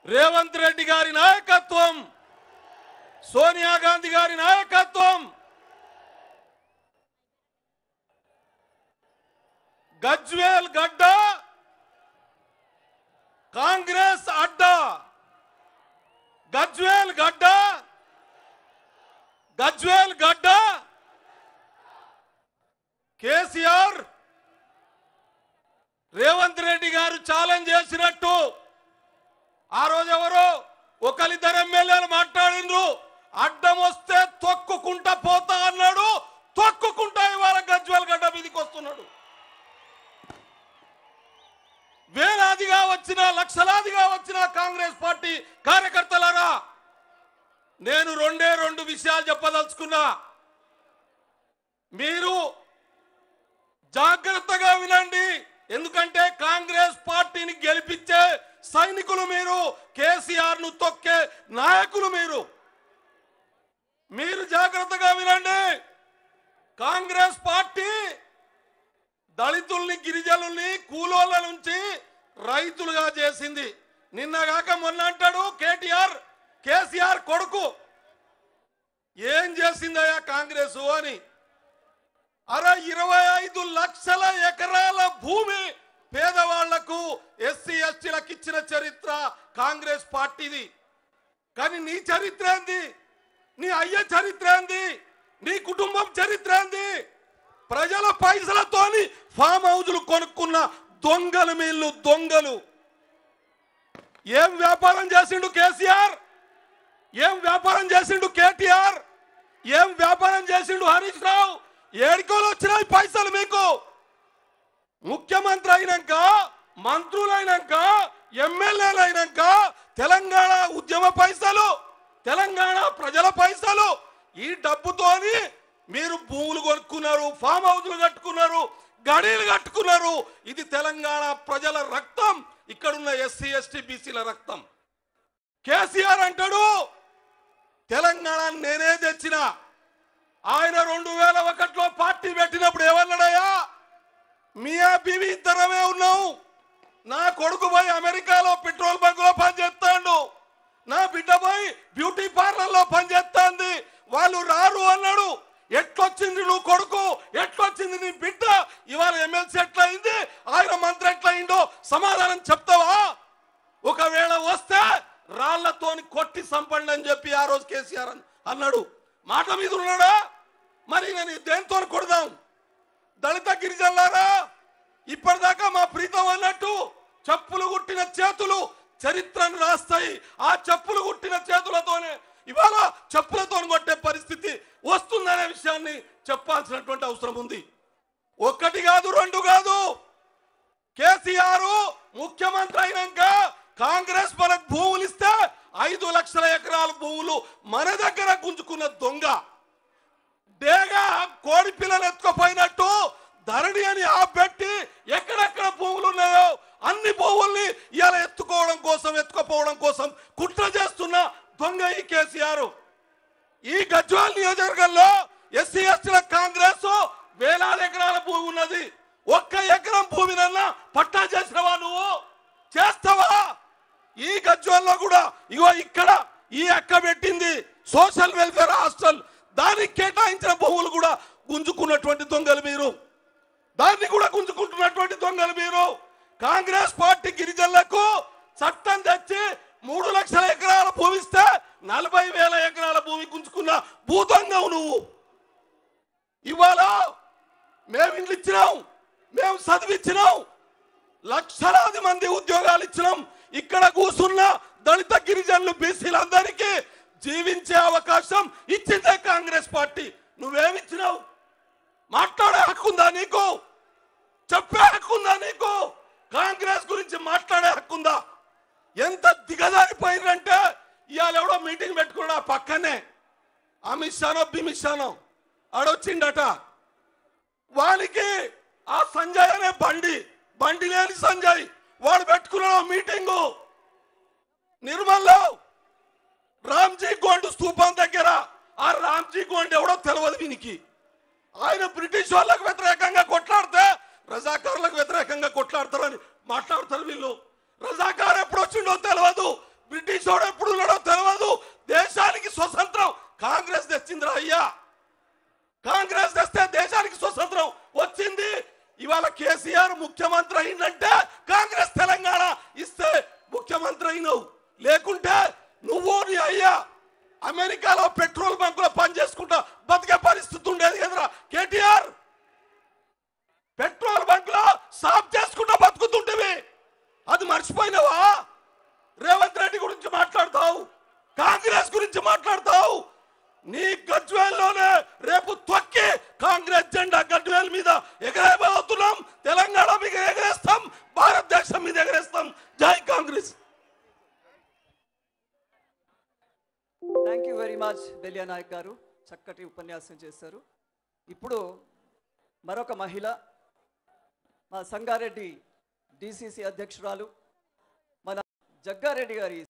రేవంత్ రెడ్డి గారి నాయకత్వం సోనియా గాంధీ గారి నాయకత్వం గజ్వేల్ గడ్డ కాంగ్రెస్ అడ్డా గజ్వేల్ గడ్డ గజ్వేల్ గడ్డ కేసీఆర్ రేవంత్ రెడ్డి గారు ఛాలెంజ్ చేసినట్టు ఆ రోజు ఎవరు ఒకరిద్దరు ఎమ్మెల్యేలు మాట్లాడిండ్రు అడ్డం వస్తే తొక్కుకుంటా పోతా అన్నాడు తొక్కుకుంటా ఇవాళ గజ్వేల్ గడ్డ మీదకి వస్తున్నాడు వేలాదిగా వచ్చిన లక్షలాదిగా వచ్చిన కాంగ్రెస్ పార్టీ కార్యకర్తలారా నేను రెండే రెండు విషయాలు చెప్పదలుచుకున్నా మీరు జాగ్రత్తగా వినండి ఎందుకంటే కాంగ్రెస్ పార్టీని గెలిపించే సైనికులు మీరు కేసీఆర్ ను తొక్కే నాయకులు మీరు మీరు జాగ్రత్తగా వినండి కాంగ్రెస్ పార్టీ దళితుల్ని గిరిజనుల్ని కూలోళ్ళ నుంచి రైతులుగా చేసింది నిన్నగాక మొన్న అంటాడు కేటీఆర్ కేసీఆర్ కొడుకు ఏం చేసిందయ్యా కాంగ్రెస్ అని అరే ఇరవై ఐదు లక్షల ఎకరాల భూమి పేదవాళ్లకు ఎస్సీ ఎస్టీలకు ఇచ్చిన చరిత్ర కాంగ్రెస్ పార్టీది కానీ నీ చరిత్ర ఏంది నీ అయ్య చరిత్ర ఏంది నీ కుటుంబం చరిత్ర ఏంది ప్రజల పైసలతోని ఫామ్ హౌజులు కొనుక్కున్న దొంగలు వీళ్ళు దొంగలు ఏం వ్యాపారం చేసిండు కేసీఆర్ ఏం వ్యాపారం చేసిండు కేటీఆర్ ఏం వ్యాపారం చేసిండు హరీష్ రావు ఏడుకోలు వచ్చినాయి పైసలు మీకు ముఖ్యమంత్రి అయినాక మంత్రులు అయినాక ఎమ్మెల్యేలు అయినాక తెలంగాణ ఉద్యమ పైసలు తెలంగాణ ప్రజల పైసలు ఈ డబ్బుతోని మీరు భూములు కొనుక్కున్నారు ఫామ్ హౌస్లు కట్టుకున్నారు గడీలు కట్టుకున్నారు ఇది తెలంగాణ ప్రజల రక్తం ఇక్కడున్న ఎస్సీ ఎస్టీ బీసీల రక్తం కేసీఆర్ అంటాడు తెలంగాణ నేనే తెచ్చిన ఆయన రెండు వేల ఒకటిలో పార్టీ పెట్టినప్పుడు ఏమన్నాడయ్యా మియా బీవి ఇద్దరమే ఉన్నావు నా కొడుకు పోయి అమెరికాలో పెట్రోల్ బంకులో పనిచేస్తాడు నా బిడ్డ పోయి బ్యూటీ పార్లర్లో పనిచేస్తాంది వాళ్ళు రారు అన్నాడు ఎట్లొచ్చింది నువ్వు కొడుకు ఎట్లొచ్చింది నీ బిడ్డ ఇవాళ ఎమ్మెల్సీ ఎట్లా అయింది ఆయన మంత్రి ఎట్లా అయిందో సమాధానం చెప్తావా ఒకవేళ వస్తే రాళ్లతోని కొట్టి సంపండి అని చెప్పి ఆ రోజు కేసీఆర్ అన్- అన్నాడు మాట మీద ఉన్నాడా మరి నేను దేంతో కొడదాం దళిత గిరిజనులారా ఇప్పటిదాకా మా ప్రీతం అన్నట్టు చెప్పులు కుట్టిన చేతులు చరిత్రను రాస్తాయి ఆ చెప్పులు కుట్టిన చేతులతోనే ఇవాళ చెప్పులతో కొట్టే పరిస్థితి వస్తుందనే విషయాన్ని చెప్పాల్సినటువంటి అవసరం ఉంది ఒక్కటి కాదు రెండు కాదు కేసీఆర్ ముఖ్యమంత్రి అయినాక కాంగ్రెస్ మనకు భూములు ఇస్తే ఐదు లక్షల ఎకరాల భూములు మన దగ్గర గుంజుకున్న దొంగ డేగా కోడి పిల్లలు ఎత్తుకుపోయినట్టు ధరణి అని ఆపెట్టి ఎక్కడెక్కడ భూములు ఉన్నాయో అన్ని భూముల్ని ఇలా ఎత్తుకోవడం కోసం ఎత్తుకుపోవడం కోసం కుట్ర చేస్తున్న దొంగ ఈ కేసీఆర్ ఈ గజ్వాల్ నియోజకవర్గంలో ఎస్సీ ఎస్టీల కాంగ్రెస్ వేలాది ఎకరాల భూమి ఉన్నది ఒక్క ఎకరం భూమినన్నా పట్టా చేసినవా నువ్వు చేస్తావా ఈ గజ్వాల్లో కూడా ఇగో ఇక్కడ ఈ అక్క పెట్టింది సోషల్ వెల్ఫేర్ హాస్టల్ దానికి కేటాయించిన భూములు కూడా గుంజుకున్నటువంటి దొంగలు మీరు దాన్ని కూడా గుంజుకుంటున్నటువంటి దొంగలు మీరు కాంగ్రెస్ పార్టీ గిరిజనులకు చట్టం తెచ్చి మూడు లక్షల ఎకరాల భూమి ఇస్తే నలభై వేల ఎకరాల భూమి గుంజుకున్న భూదొంగవు నువ్వు ఇవాళ మేము ఇండ్లు ఇచ్చినాం మేము చదివిచ్చినాం లక్షలాది మంది ఉద్యోగాలు ఇచ్చినాం ఇక్కడ కూర్చున్న దళిత గిరిజనులు బీసీలందరికీ జీవించే అవకాశం ఇచ్చిందే కాంగ్రెస్ పార్టీ నువ్వేమిచ్చినావు మాట్లాడే హక్కుందా నీకు చెప్పే హక్కుందా నీకు కాంగ్రెస్ గురించి మాట్లాడే హక్కుందా ఎంత దిగజారిపోయిందంటే ఇవాళ ఎవడో మీటింగ్ పెట్టుకున్నా పక్కనే అమిత్ షానో బిమిత్ షానో ఆడొచ్చిండట వానికి ఆ సంజయ్ అనే బండి బండి లేని సంజయ్ వాడు పెట్టుకున్నాడు మీటింగు నిర్మల్లో రామ్జీ గోండ్ స్థూపం దగ్గర ఆ రామ్జీ గోండ్ ఎవడో తెలియదు వీనికి ఆయన బ్రిటిష్ వాళ్ళకు వ్యతిరేకంగా కొట్లాడితే రజాకారులకు వ్యతిరేకంగా కొట్లాడతారని మాట్లాడతారు వీళ్ళు రజాకార్ ఎప్పుడు వచ్చిండో తెలియదు బ్రిటిష్ వాడు ఎప్పుడు ఉన్నాడో తెలియదు దేశానికి స్వతంత్రం కాంగ్రెస్ తెచ్చిందిరా అయ్యా కాంగ్రెస్ తెస్తే దేశానికి స్వతంత్రం వచ్చింది ఇవాళ కేసీఆర్ ముఖ్యమంత్రి అయిందంటే కాంగ్రెస్ తెలంగాణ ఇస్తే ముఖ్యమంత్రి అయినవు లేకుంటే నువ్వు నీ అయ్యా అమెరికాలో పెట్రోల్ బంకులో పని చేసుకుంటా బతికే పరిస్థితి ఉండేది కదరా కేటీఆర్ పెట్రోల్ బంకులో సాఫ్ చేసుకుంటా బతుకుతుంటేవి అది మర్చిపోయినావా రేవంత్ రెడ్డి గురించి మాట్లాడతావు కాంగ్రెస్ గురించి మాట్లాడతావు నీ గజ్వేల్లోనే రేపు తొక్కి కాంగ్రెస్ జెండా గజ్వేల్ మీద ఎగరేయబోతున్నాం తెలంగాణ మీద ఎగరేస్తాం భారతదేశం మీద ఎగరేస్తాం జై Congress thank you very much Beliya Naik గారు చక్కటి ఉపన్యాసం చేశారు ఇప్పుడు మరొక మహిళ మా సంగారెడ్డి డిసిసి అధ్యక్షురాలు మన జగ్గారెడ్డి గారి